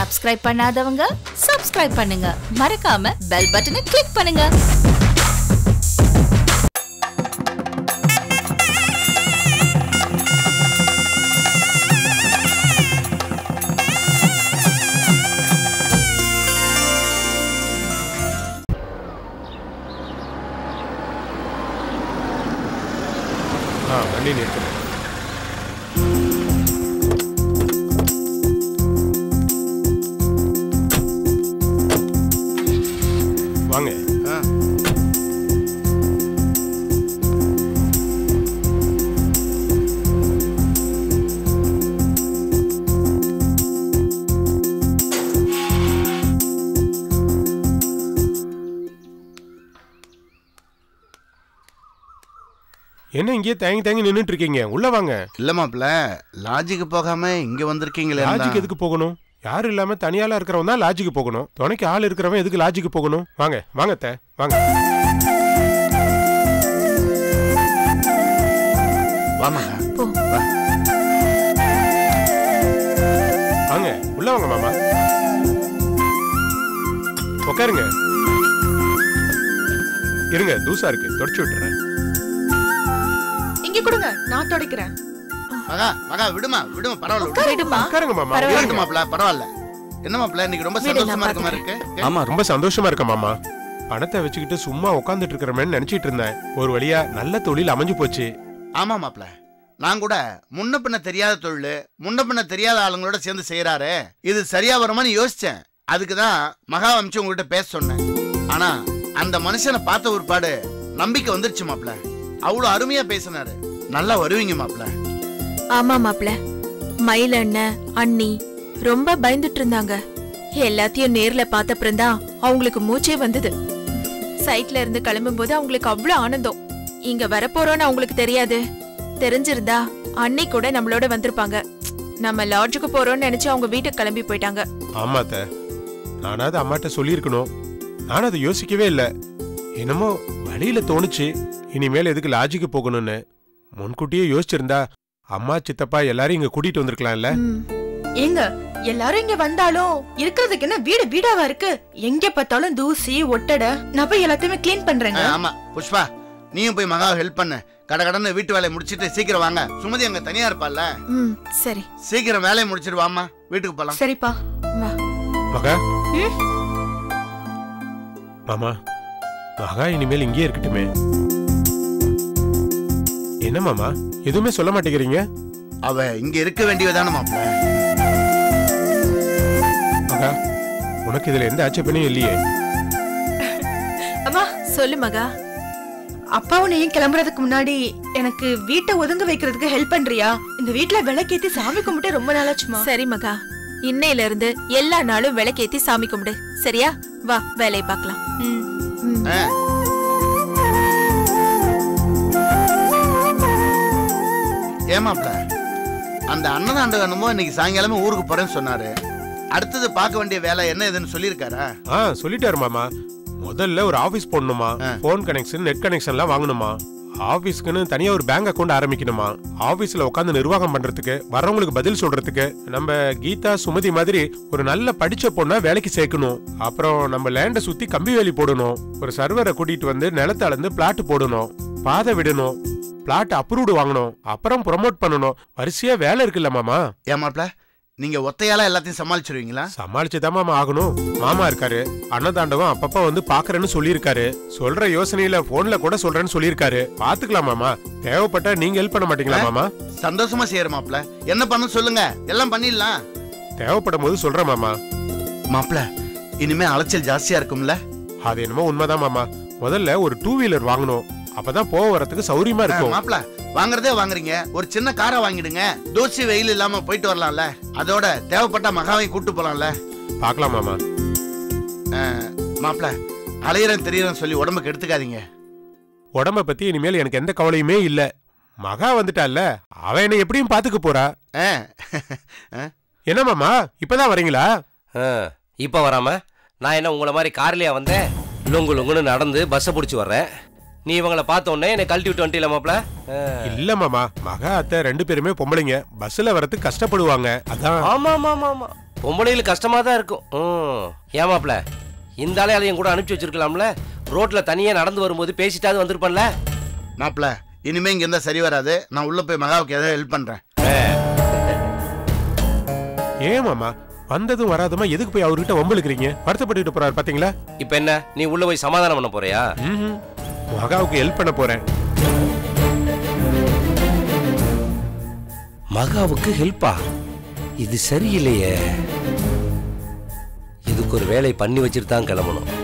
Subscribe பண்ணாதவங்க subscribe பண்ணுங்க மறக்காம பெல் பட்டனை கிளிக் பண்ணுங்க ஆ வண்டி நிறுத்துறேன் வாங்க ஆ. என்ன இங்கேயே தேங்கி தேங்கி நின்னுட்டு இருக்கீங்க உள்ள வாங்க இல்ல மாப்ள லாஜிக்கு போகாம இங்க வந்திருக்கீங்களே லாஜிக் எதுக்கு போகணும் யாரும் இல்லாம தனியாளா இருக்கிறவன் தான் லாஜிக்கு போகணும் துணைக்கு ஆள் இருக்கிறவன் எதுக்கு லாஜிக்கு போகணும் வாங்க வாங்க தே வாங்க வாமாங்க போ. வா. வாங்க உள்ள வாங்க மாமா உட்காருங்க இருங்க தூசா இருக்கு தொடச்சு விட்டுறேன் இங்க கொடுங்க நான் துடைக்கிறேன் மகா மகா விடுமா விடுமா பரவாயில்ல விடு. விடுமா உட்காருங்க மாமா பரவாயில்ல. இருக்கட்டும் மாப்ள பரவாயில்ல என்ன மாப்ள இன்னைக்கு ரொம்ப விடு, சந்தோஷமா நான் இருக்க மாதிரி இருக்கு ஆமா ரொம்ப சந்தோஷமா இருக்க மாமா பணத்தை வச்சுக்கிட்டு சும்மா உட்காந்துட்டு இருக்கிறமேன்னு நினைச்சிட்டு இருந்தேன் ஒரு வழியா நல்ல தொழில் அமைஞ்சு போச்சு ஆமா மாப்ள நான் கூட முன்ன பின்ன தெரியாத தொழில் முன்ன பின்ன தெரியாத ஆளுங்களோட சேர்ந்து செய்யறாரு இது சரியா வருமான்னு யோசிச்சேன் அதுக்கு தான் மகா அமிச்சு உங்ககிட்ட பேச சொன்னேன் ஆனா அந்த மனுஷனை பார்த்த ஒருபாடு நம்பிக்கை வந்துருச்சு மாப்ள அவ்வளவு அருமையா பேசினாரு நல்லா வருவீங்க மாப்ள ஆமா மாப்ள மயில் அண்ணன் அண்ணி ரொம்ப பயந்துட்டு இருந்தாங்க எல்லாத்தையும் நேர்ல பார்த்தப்புறம் தான் அவங்களுக்கு மூச்சே வந்தது சைட்ல இருந்து கிளம்பும்போது அவங்களுக்கு அவ்வளவு ஆனந்தம் இங்க வரப்போறோம்னு அவங்களுக்கு தெரியாது தெரிஞ்சிருந்தா அன்னை கூட நம்மளோட வந்திருப்பாங்க நம்ம லாட்ஜுக்கு போறோம்னு நினைச்சு அவங்க வீட்டுக்கு கிளம்பி போயிட்டாங்க ஆமா அத்தை நானாவது அம்மாட்ட சொல்லியிருக்கணும் நானும் அதை யோசிக்கவே இல்லை என்னமோ வழியில தோணுச்சு இனிமேல் எதுக்கு லாஜிக்கு போகணும்னு முன்கூட்டியே யோசிச்சிருந்தா அம்மா சித்தப்பா எல்லாரையும் இங்க கூட்டிட்டு வந்திருக்கலாம்ல ம். ஏங்க எல்லாரும் இங்க வந்தாலும் இருக்கிறதுக்கு என்ன வீடு வீடாவா இருக்கு எங்க பார்த்தாலும் தூசி ஒட்டடை நான் போய் எல்லாத்தையுமே க்ளீன் பண்றேங்க ஆமா புஷ்பா நீயும் போய் மகா ஹெல்ப் பண்ணு கட கடன்னு வீட்டு வேலையை முடிச்சிட்டு சீக்கிரம் வாங்க சுமதி அங்க தனியா இருப்பால்ல ம் சரி சீக்கிரம் வேலையை முடிச்சிட்டு வாமா வீட்டுக்கு போலாம் சரிப்பா வா மகா மாமா மகா இனிமேல் இங்கேயே இருக்கட்டுமே என்ன மாமா எதுவுமே சொல்ல மாட்டேங்கிறீங்க அவ இங்க இருக்க வேண்டியதான மாப்ள மகா உனக்கு இதுல எந்த ஆட்சேபனையும் இல்லையே அம்மா சொல்லு மகா அப்பாவும் நீயும் கிளம்புறதுக்கு முன்னாடி எனக்கு வீட்டை ஒதுங்க வைக்கிறதுக்கு ஹெல்ப் பண்றியா இந்த வீட்ல விளக்கேத்தி சாமி கும்பிட்டு ரொம்ப நாளாச்சுமா சரி மகா இன்னையில இருந்து எல்லா நாளும் விளக்கேத்தி சாமி கும்பிடு சரியா வா வேலையை பார்க்கலாம் ம், ம். ஆ. ஏமாப்ல அந்த அன்னதாண்ட என்னமோ இன்னைக்கு சாயங்காலமே ஊருக்கு போறேன்னு சொன்னாரு அடுத்தது பார்க்க வேண்டிய வேலை என்ன ஏதுன்னு சொல்லியிருக்காரா ஆ சொல்லிட்டாரு மாமா முதல்ல ஒரு ஆபீஸ் போடணுமா ஆ. போன் கனெக்ஷன் நெட் கனெக்ஷன்லாம் வாங்கணுமா ஆபீஸ்க்குன்னு தனியா ஒரு பேங்க் அக்கவுண்ட் ஆரம்பிக்கணுமா ஆபீஸ்ல உட்காந்து நிர்வாகம் பண்றதுக்கு வர்றவங்களுக்கு பதில் சொல்றதுக்கு நம்ம கீதா சுமதி மாதிரி ஒரு நல்ல படிச்ச பொண்ணா வேலைக்கு சேர்க்கணும் அப்புறம் நம்ம லேண்டை சுத்தி கம்பி வேலி போடணும் ஒரு சர்வரை கூட்டிட்டு வந்து நிலத்தை அளந்து பிளாட் போடணும் பாதை விடணும் பிளாட் அப்ரூவ்டு வாங்கணும் அப்புறம் ப்ரொமோட் பண்ணணும் வரிசையா வேலை இருக்குல்ல மாமா ஏமாப்ல நீங்க ஒத்தையால எல்லாத்தையும் சமாளிச்சிருவீங்களா சமாளிச்சுதான் மாமா ஆகணும் மாமா இருக்காரு அன்னதாண்டவம் அப்பப்ப வந்து பாக்குறேன்னு சொல்லியிருக்காரு சொல்ற யோசனையில போன்ல கூட சொல்றேன்னு சொல்லியிருக்காரு பாத்துக்கலாம் மாமா தேவைப்பட்டா நீங்க ஹெல்ப் பண்ண மாட்டீங்களா மாமா சந்தோஷமா செய்யற மாப்ள என்ன பண்ண சொல்லுங்க எல்லாம் பண்ணிடலாம் தேவைப்படும் போது சொல்றேன் மாமா மாப்ள இனிமே அலைச்சல் ஜாஸ்தியா இருக்கும்ல அது என்னமோ உண்மைதான் மாமா முதல்ல ஒரு டூ வீலர் வாங்கணும் அப்பதான் போக வரதுக்கு சௌரியமா இருக்கும் மாப்ள வாங்குறதே வாங்குறீங்க ஒரு சின்ன காரை வாங்கிடுங்க தோசி வெயில் இல்லாம போயிட்டு வரலாம்ல அதோட தேவைப்பட்டா மகாவையும் கூட்டு போலாம்ல பார்க்கலாம் மாமா மாப்ள அலையிறேன் தெரியறேன்னு சொல்லி உடம்புக்கு எடுத்துக்காதீங்க உடம்ப பத்தி இனிமேல் எனக்கு எந்த கவலையுமே இல்ல மகா வந்துட்டால அவ என்னை எப்படியும் பாத்துக்க போறா ஆ. என்ன மாமா இப்பதான் வரீங்களா ஆ, இப்ப வராம நான் என்ன உங்களை மாதிரி கார்லயா வந்தேன் லுங்கு லுங்குன்னு நடந்து பஸ்ஸை பிடிச்சி வர்றேன் நீ இவங்கள பார்த்த உடனே என்னை கழட்டி விட்டு வந்துட்டீல மாப்ள ஆ. இல்ல மாமா மகா அத்தை ரெண்டு பேருமே பொம்பளைங்க பஸ்ல வரதுக்கு கஷ்டப்படுவாங்க அதான் ஆமா ஆமா ஆமா ஆமா பொம்பளைகளுக்கு கஷ்டமா தான் இருக்கும் ம் ஏமாப்ல இந்த ஆளையாலையும் கூட அனுப்பிச்சு வச்சிருக்கலாம்ல ரோட்ல தனியா நடந்து வரும்போது பேசிட்டாவது வந்திருப்பேன்ல மாப்பிள இனிமே இங்க இருந்தா சரி வராது நான் உள்ள போய் மகாவுக்கு ஏதாவது ஹெல்ப் பண்றேன் ஏன் மாமா வந்ததும் வராதமா எதுக்கு போய் அவர்கிட்ட வம்பளுக்குறீங்க வருத்தப்பட்டுட்டு போறாரு பாத்தீங்களா இப்போ என்ன நீ உள்ள போய் சமாதானம் பண்ண போறியா ம்ஹும். மகாவுக்கு ஹெல்ப் பண்ண போறேன் மகாவுக்கு ஹெல்ப்பா இது சரியில்லையே இதுக்கு ஒரு வேலை பண்ணி வச்சுட்டு தான் கிளம்பணும்